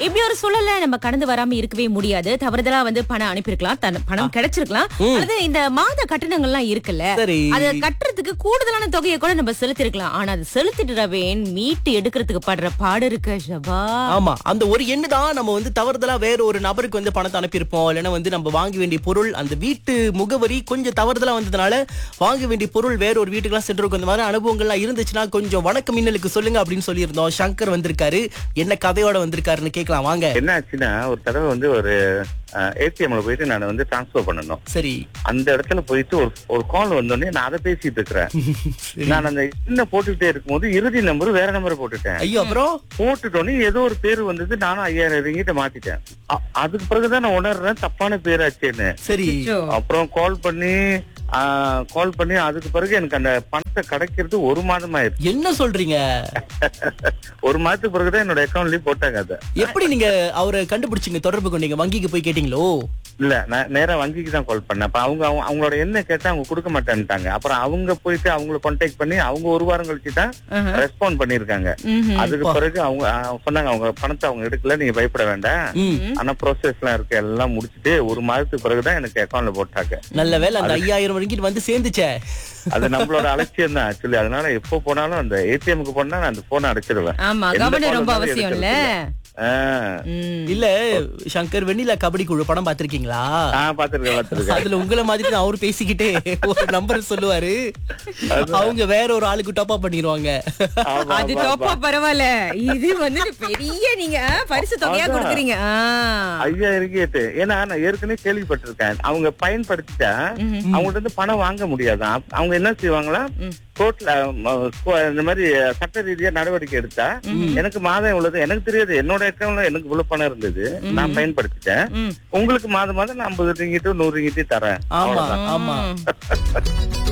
இப்படி ஒரு சூழல்ல நம்ம கடந்து வராம இருக்கவே முடியாது தவறுதலா வந்து பணம் அனுப்பியிருக்கலாம் தன் பணம் கிடைச்சிருக்கலாம் அல்லது இந்த மாத கட்டணங்கள்லாம் இருக்குல்ல சரி அத கட்டுறதுக்கு கூடுதலான தொகையை கூட நம்ம செலுத்திருக்கலாம் ஆனா அது செலுத்திட்டுறவேன் மீட்டு எடுக்கிறதுக்கு படுற பாடு இருக்கு ஷபா ஆமா அந்த ஒரு எண்ணு தான் நம்ம வந்து தவறுதலா வேற ஒரு நபருக்கு வந்து பணத்தை அனுப்பியிருப்போம் இல்லைன்னா வந்து நம்ம வாங்க வேண்டிய பொருள் அந்த வீட்டு முகவரி கொஞ்சம் தவறுதலா வந்ததுனால வாங்க வேண்டிய பொருள் வேற ஒரு வீட்டுக்குலாம் சென்றிருக்கும் இந்த மாதிரி அனுபவங்கள்லாம் இருந்துச்சுன்னா கொஞ்சம் வணக்கம் மின்னலுக்கு சொல்லுங்க அப்படின்னு சொல்லியிருந்தோம் சங்கர் வந்திருக்காரு என்ன கதையோட வந்திருக்காருன்னு கேட்கலாம் வாங்க என்ன ஆச்சுன்னா ஒரு தடவை வந்து ஒரு ஏடிஎம்ல போயிட்டு நான் வந்து டிரான்ஸ்ஃபர் பண்ணணும் சரி அந்த இடத்துல போயிட்டு ஒரு ஒரு கால் வந்தோடனே நான் அதை பேசிட்டு இருக்கிறேன் சரி. நான் அந்த என்ன போட்டுக்கிட்டே இருக்கும்போது இறுதி நம்பர் வேற நம்பர் போட்டுட்டேன் ஐயோ அப்புறம் போட்டுட்டோன்னே ஏதோ ஒரு பேர் வந்தது நானும் ஐயாயிரம் ரிங்கிட்ட மாத்திட்டேன் அ- அதுக்கு பிறகுதான் நான் உணர்றேன் தப்பான பேராச்சேன்னு சரி அச்சோ. அப்புறம் கால் பண்ணி கால் பண்ணி அதுக்கு பிறகு எனக்கு அந்த பணத்தை கிடைக்கிறது ஒரு மாதம் ஆயிடுச்சு என்ன சொல்றீங்க ஒரு மாதத்துக்கு பிறகுதான் என்னோட அக்கௌண்ட்லயே போட்டாங்க அதை எப்படி நீங்க அவரை கண்டுபிடிச்சீங்க தொடர்பு கொண்டீங்க வங்கிக்கு போய் கேட்டீங்களோ இல்ல நான் நேரா வங்கிக்கு தான் கால் பண்ணேன் அப்ப அவங்க அவங்க- அவங்களோட என்ன கேட்டா அவங்க கொடுக்க மாட்டேன்ட்டாங்க அப்புறம் அவங்க போயிட்டு அவங்கள கான்டாக்ட் பண்ணி அவங்க ஒரு வாரம் கழிச்சு தான் ஆஹா. ரெஸ்பாண்ட் பண்ணிருக்காங்க ம்ஹும். அதுக்கு பிறகு அவங்க ஆ, சொன்னாங்க அவங்க பணத்தை அவங்க எடுக்கல நீங்க பயப்பட வேண்டாம் ம் ஆனா ப்ரோசஸ் எல்லாம் இருக்கு எல்லாம் முடிச்சுட்டு ஒரு மாதத்துக்கு பிறகுதான் எனக்கு அக்கௌண்ட்ல போட்டாங்க நல்ல வேளை அந்த ஐயாயிரம் வரைக்கும் வந்து சேர்ந்துச்சே அது நம்மளோட அலட்சியம் தான் ஆக்சுவலி அதனால எப்போ போனாலும் அந்த ஏடிஎம்க்கு போனா நான் அந்த போனை அடைச்சிருவேன் ஆமா எந்த கவனம் call ரொம்ப வந்தாலும் அவசியம் இல்ல ஆ. ம். இல்ல சங்கர் வெண்ணிலா கபடி குழு படம் பாத்திருக்கீங்களா ஆ பாத்துருக்கேன் பாத்துருக்கேன் அதுல உங்களை மாதிரி தான் அவரு பேசிக்கிட்டே ஒரு நம்பர் சொல்லுவாரு அவங்க வேற ஒரு ஆளுக்கு டாப் அப் பண்ணிடுவாங்க ஆமா, அது ஆமா, டோப்பா ஆமா. பரவாயில்ல இது வந்து பெரிய நீங்க பரிசு தொகையா அதான். கொடுக்குறீங்க ஆ. ஐயாயிரம் கேட்டு ஏன்னா நான் ஏற்கனவே கேள்விப்பட்டிருக்கேன் அவங்க பயன்படுத்திட்டா அவங்கள்ட்ட இருந்து பணம் வாங்க முடியாதான் அவங்க என்ன செய்வாங்களா கோர்ட்ல இந்த மாதிரி சட்ட ரீதியா நடவடிக்கை எடுத்தா எனக்கு மாதம் இவ்வளவு எனக்கு தெரியாது என்னோட அக்கௌண்ட்ல எனக்கு இவ்வளவு பணம் இருந்தது நான் பயன்படுத்திட்டேன் ம். உங்களுக்கு மாதம் மாதம் நான் ஐம்பது ரிங்கிட்டு நூறு ரிங்கிட்டு தரேன் ஆமா அவ்வளவுதான். ஆமா